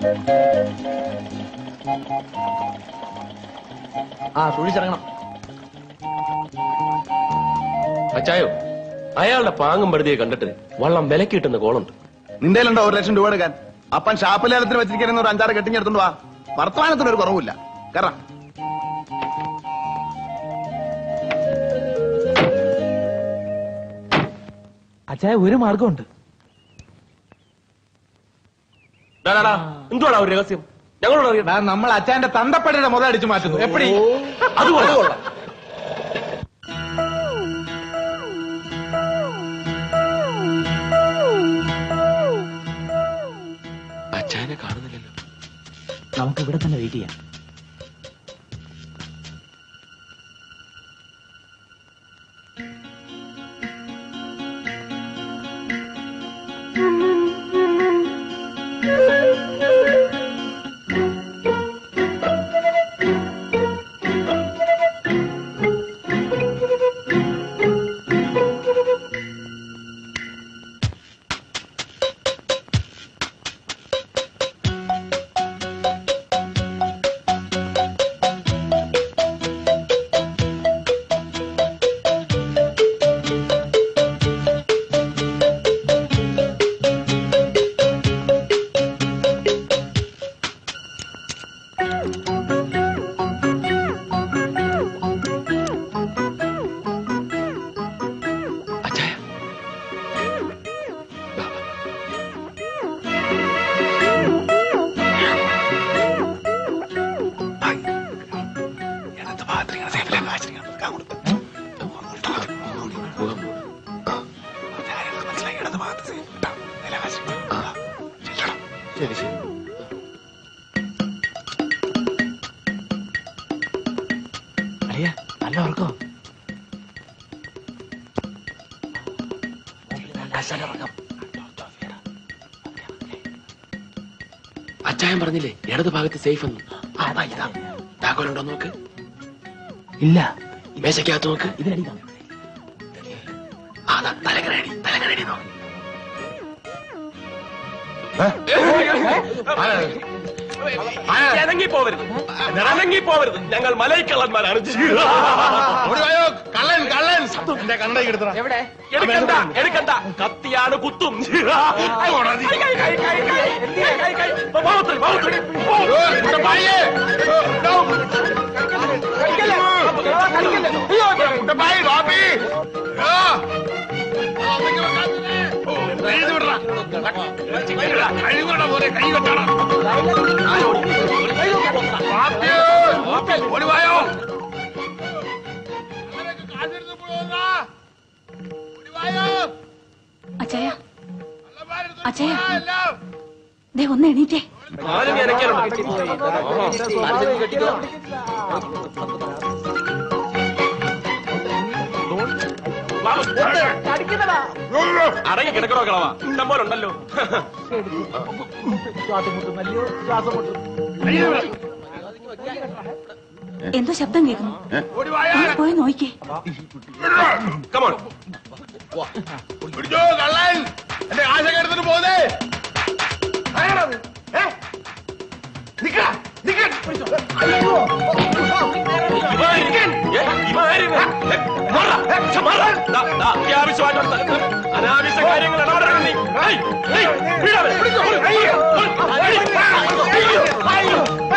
ആ സൂക്ഷിച്ചിറങ്ങണം അച്ചായോ അയാളുടെ പാങ്ങും പടുതിയെ കണ്ടിട്ട് വള്ളം വിലക്ക് കിട്ടുന്ന കോളുണ്ട് നിന്റെ ഉണ്ടോ ഒരു ലക്ഷം രൂപ എടുക്കാൻ അപ്പൻ ഷാപ്പിലേലത്തിന് വെച്ചിരിക്കുന്ന ഒരു അഞ്ചാറ് കെട്ടിഞ്ഞെടുത്തോണ്ട് വാ വർത്തമാനത്തിന് ഒരു കുറവില്ല കയറാം അച്ചായ ഒരു മാർഗമുണ്ട് എന്തുവാടാ ഒരു രഹസ്യം ഞങ്ങളോട് അറിയാം നമ്മൾ അച്ചായന്റെ തന്തപ്പടിയുടെ മുത അടിച്ചു മാറ്റുന്നു എപ്പടി അത് കൊള്ളാം അച്ചായനെ കാണുന്നില്ലല്ലോ നമുക്ക് ഇവിടെ തന്നെ വെയിറ്റ് ചെയ്യാം അച്ചായ ശരി ശരി അളിയ നല്ല ഉറക്കോ അച്ചായൻ പറഞ്ഞില്ലേ ഇടത് ഭാഗത്ത് സേഫ് എന്ന് ആ, ദാ ഇതാ താക്കോലുണ്ടോ നോക്ക് ഇല്ല മേശക്കകത്ത് നോക്ക് ഇതിനടി കാണും ആ ദാ തലകരടി തലകരടി നോക്ക് ഇറങ്ങി പോവരുത് ഇറങ്ങി പോവരുത് ഞങ്ങൾ മലൈക്കള്ളന്മാരാണ് കള്ളൻ കള്ളൻ എന്റെ കണ്ണട എടുത്തണം എടുക്കണ്ട എടുക്കണ്ട കത്തിയാണ് കുത്തും കൈ, കൈ, കൈ, കൈ, കൈ, കൈ, കൈ, കൈ. ഭാവത്തിൽ, ഭാവത്തിൽ. അച്ചയ അച്ചയ ദേ ഒന്ന് എണീറ്റേ ആരും അനക്കാനുണ്ട് അടങ്ങി കിടക്കണോ കളവാ ഇഷ്ടം പോലെ ഉണ്ടല്ലോ എന്തോ ശബ്ദം കേൾക്കുന്നു ഒന്ന് പോയി നോയിക്കേ കമോൺ പിടിച്ചോ കള്ളൻ എന്റെ കാശൊക്കെ എടുത്തിട്ട് പോന്നേ അത്യാവശ്യമായിട്ട് അനാവശ്യ കാര്യങ്ങൾ ഇടപെടാൻ നീ ഏയ്, ഏയ്, വിടാതെ. അയ്യോ, അയ്യോ, അയ്യോ,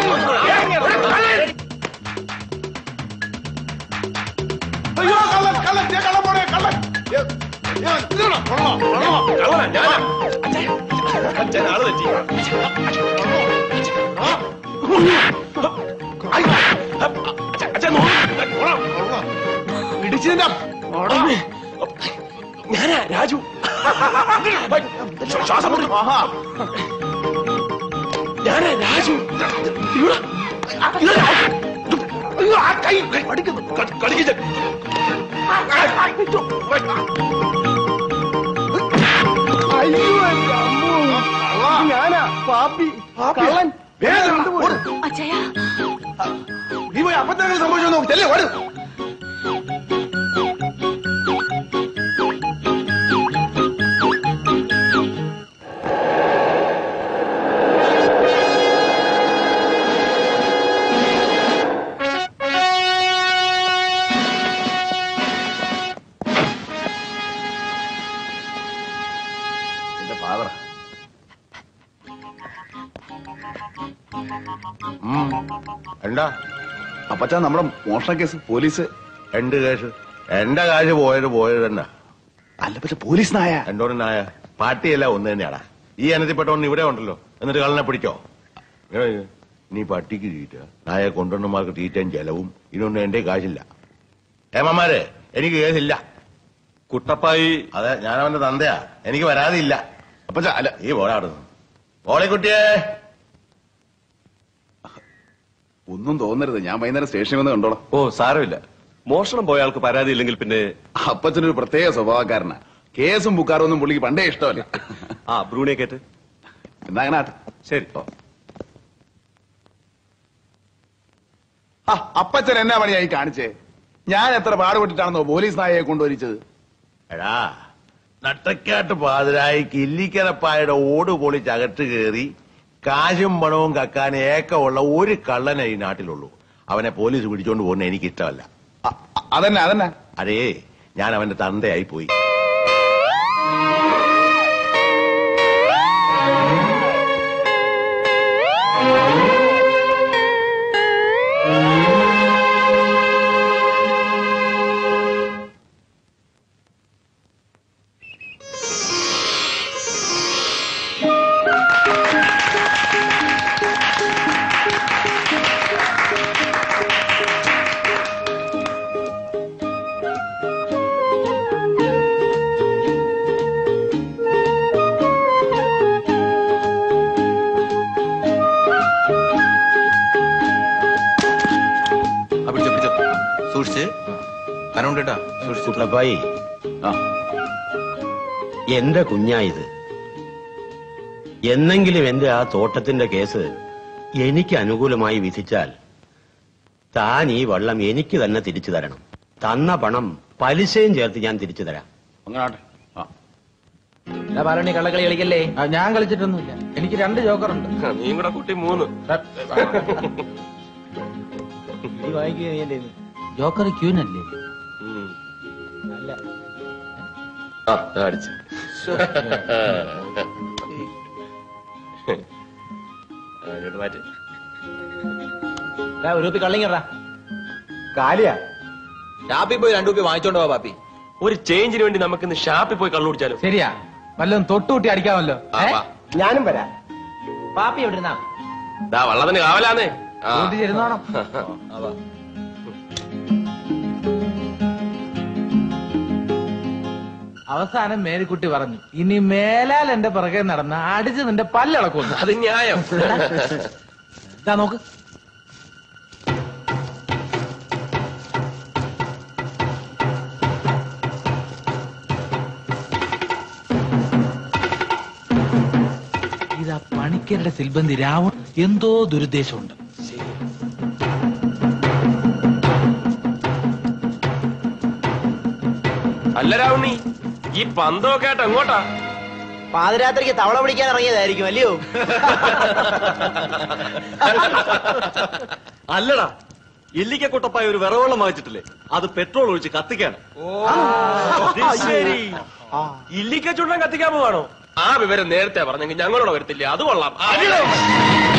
അയ്യോ കള്ളൻ കള്ളൻ ഞാൻ കള്ളൻ പോണേ കള്ളൻ ഏ, ഏ, ഇതാണോ? കൊള്ളോ, കൊള്ളോ. കള്ളനാ, ഞാനാ. അച്ഛൻ ആള് തെറ്റി അച്ഛൻ ഇടിച്ചതിന്റെ ഞാനാ രാജു ശ്വാസം മുട്ടി ആഹാ ഞാനാ രാജു ഇവിടെ. ഇവിടെ രാജു. അയ്യോ, ആ കൈ കടിക്കുന്നു ക- കടിക്കില്ല ഞാനാ പാപ്പി കള്ളൻ വേഗം ഓട്. അച്ചയ നീ പോയി അപ്പത്തെങ്കിലും സംഭവിച്ചു നോക്ക് ചെല്ലേ ഓട് എന്താ അപ്പച്ച നമ്മുടെ മോഷണ കേസ് പോലീസ് എന്ത് കേസ് എന്റെ കാശ് പോയത് പോയത് തന്നെ അല്ല പക്ഷെ പോലീസ് നായ എന്നോട് നായ പാട്ടിയല്ല ഒന്ന് തന്നെയാടാ ഈ അനത്തിപ്പെട്ടവൻ ഇവിടെ ഉണ്ടല്ലോ എന്നിട്ട് കള്ളനെ പിടിച്ചോ ഏ, നീ പട്ടിക്ക് തീറ്റ നായ കൊണ്ടുവന്നമാർക്ക് തീറ്റയും ചെലവും ഇതൊന്നും എന്റെ കാശില്ല ഏമാരെ എനിക്ക് കേസില്ല കുട്ടപ്പായി അതെ ഞാൻ അവന്റെ തന്തയാ എനിക്ക് വരാതില്ല അപ്പച്ച അല്ല ഈ പോടാടുന്നു ഓളെക്കുട്ടിയെ ഒന്നും തോന്നരുത് ഞാൻ വൈകുന്നേരം സ്റ്റേഷനിൽ വന്ന് കണ്ടോളാം ഓ സാരമില്ല മോഷണം പോയ ആൾക്ക് പരാതി ഇല്ലെങ്കിൽ പിന്നെ അപ്പച്ചനൊരു പ്രത്യേക സ്വഭാവക്കാരനാ കേസും ബുക്കാറും ഒന്നും പുള്ളിക്ക് പണ്ടേ ഇഷ്ടമല്ല ആ ബ്രൂണിയെ കേട്ട് എന്നാ അങ്ങനെ ആട്ടെ ശരി ആ അപ്പച്ചൻ എന്നാ പണിയായി കാണിച്ചേ ഞാൻ എത്ര പാടുപെട്ടിട്ടാണെന്നോ പോലീസ് നായയെ കൊണ്ടുവരിച്ചത് എടാ നട്ടക്കാട്ട് പാതിരായി കില്ലിക്കരപ്പായുടെ ഓട് പൊളിച്ച് അകത്ത് കയറി കാശും പണവും കക്കാൻ ഏക്കമുള്ള ഒരു കള്ളനെ ഈ നാട്ടിലുള്ളൂ അവനെ പോലീസ് പിടിച്ചോണ്ട് പോകുന്ന എനിക്ക് ഇഷ്ടമല്ല അ- അ- അതന്നെ അതന്നെ അതേ ഞാൻ അവന്റെ തന്തയായി പോയി ആ, പിടിച്ചോ പിടിച്ചോ സൂക്ഷിച്ച് കനമുണ്ടേട്ടാ സൂക്ഷിച്ചു കുട്ടപ്പായി ആ എന്റെ കുഞ്ഞായത് എന്നെങ്കിലും എന്റെ ആ തോട്ടത്തിന്റെ കേസ് എനിക്ക് അനുകൂലമായി വിധിച്ചാൽ താൻ ഈ വള്ളം എനിക്ക് തന്നെ തിരിച്ചു തരണം തന്ന പണം പലിശയും ചേർത്ത് ഞാൻ തിരിച്ചു തരാം അങ്ങനെ ആട്ടെ ആ പാലണി കള്ളക്കളി കളിക്കല്ലേ ഞാൻ കളിച്ചിട്ടൊന്നുമില്ല എനിക്ക് രണ്ട് ജോക്കറുണ്ട് നീ കൂടെ കുട്ടി മൂന്ന് നീ വാങ്ങിക്കുക ജോക്കർ ക്യൂനല്ലേ ഉം. അല്ല ആ ഞാൻ അടിച്ചു ആ, ഇങ്ങോട്ട് മാറ്റി എടാ, ഒരു കുപ്പി കള്ളിങ്ങടാ കാലിയാ ഷാപ്പിൽ പോയി രണ്ടു രൂപ വാങ്ങിച്ചോണ്ട് പോവാ പാപ്പി ഒരു ചേഞ്ചിന് വേണ്ടി നമുക്ക് ഇന്ന് ഷാപ്പിൽ പോയി കള്ളു കുടിച്ചാലോ ശരിയാ വല്ലതും തൊട്ടുകൂട്ടി അടിക്കാമല്ലോ ആ, വാ. ഞാനും വരാം പാപ്പി എവിടെ ഇരുന്നാ ദാ വള്ളത്തിന് കാവലാന്നേ ആ. കൂട്ടിച്ചിരുന്നോണം ആ, വാ. അവസാനം മേരിക്കുട്ടി പറഞ്ഞു ഇനി മേലാൽ എന്റെ പിറകെ നടന്ന അടിച്ച് നിന്റെ പല്ലളക്കുന്നു അത് ന്യായം ഇതാ നോക്ക് ഇതാ പണിക്കരുടെ സിൽബന്തി രാവൺ എന്തോ ദുരുദ്ദേശമുണ്ട് അല്ല രാവുണ്ണി ഈ പന്തമൊക്കെ ആയിട്ട് എങ്ങോട്ടാ പാതിരാത്രിക്ക് തവള പിടിക്കാൻ ഇറങ്ങിയതായിരിക്കും അല്ലയോ അല്ലടാ ഇല്ലിക്ക കുട്ടപ്പായ ഒരു വിറവെള്ളം വാങ്ങിച്ചിട്ടില്ലേ അത് പെട്രോൾ ഒഴിച്ച് കത്തിക്കാണ് ശരി ഇല്ലിക്ക ചുണ്ടൻ കത്തിക്കാൻ പോവാണോ ആ വിവരം നേരത്തെ പറഞ്ഞെങ്കിൽ ഞങ്ങളോട് വരത്തില്ല അത് കൊള്ളാം അടിയോ.